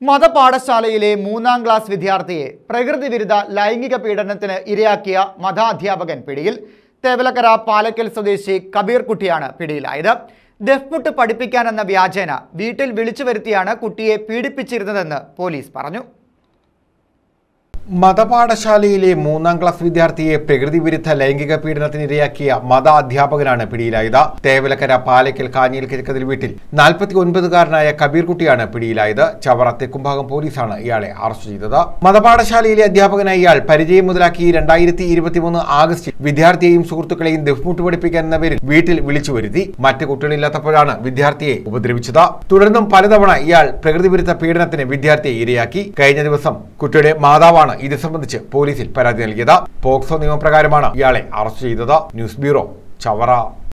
മതപാഠശാലയിലെ മൂന്നാം ക്ലാസ് വിദ്യാർത്ഥിയെ പ്രകൃതി വിരുദ്ധ ലൈംഗിക പീഡനത്തിന് ഇരയാക്കിയ മതാധ്യാപകൻ പിടിയിൽ തേവലക്കര പാലക്കൽ സ്വദേശി കബീർ കുട്ടിയാണ് പിടിയിലായത് ദഫ്മുട്ട് പഠിപ്പിക്കാനെന്ന വ്യാജേന വീട്ടിൽ വിളിച്ചു വരുത്തിയാണ് കുട്ടിയെ പീഡിപ്പിച്ചിരുന്നതെന്ന് പോലീസ് പറഞ്ഞു മതപാഠശാലയിലെ മൂന്നാം ക്ലാസ് വിദ്യാർത്ഥിയെ പ്രകൃതി വിരുദ്ധ ലൈംഗിക പീഡനത്തിനിരയാക്കിയ മത അധ്യാപകനാണ് പിടിയിലായത് തേവലക്കര പാലക്കൽ കാഞ്ഞിൽ കിഴക്കതിൽ വീട്ടിൽ നാൽപ്പത്തി ഒൻപതുകാരനായ കബീർ കുട്ടിയാണ് പിടിയിലായത് ചവറ തെക്കുംഭാഗം പോലീസാണ് ഇയാളെ അറസ്റ്റ് ചെയ്തത് മതപാഠശാലയിലെ അധ്യാപകനായ ഇയാൾ പരിചയം മുതലാക്കി രണ്ടായിരത്തി ഇരുപത്തിമൂന്ന് ആഗസ്റ്റിൽ വിദ്യാർത്ഥിയെയും സുഹൃത്തുക്കളെയും ദഫ്മുട്ട് പഠിപ്പിക്കാൻ എന്ന പേരിൽ വീട്ടിൽ വിളിച്ചു വരുത്തി മറ്റ് കുട്ടികളില്ലാത്തപ്പോഴാണ് വിദ്യാർത്ഥിയെ ഉപദ്രവിച്ചത് തുടർന്നും പലതവണ ഇയാൾ പ്രകൃതി വിരുദ്ധ പീഡനത്തിന് വിദ്യാർത്ഥിയെ ഇരയാക്കി കഴിഞ്ഞ ദിവസം കുട്ടിയുടെ മാതാവാണ് ഇത് സംബന്ധിച്ച് പോലീസിൽ പരാതി നൽകിയത് പോക്സോ നിയമപ്രകാരമാണ് ഇയാളെ അറസ്റ്റ് ചെയ്തത് ന്യൂസ് ബ്യൂറോ ചവറ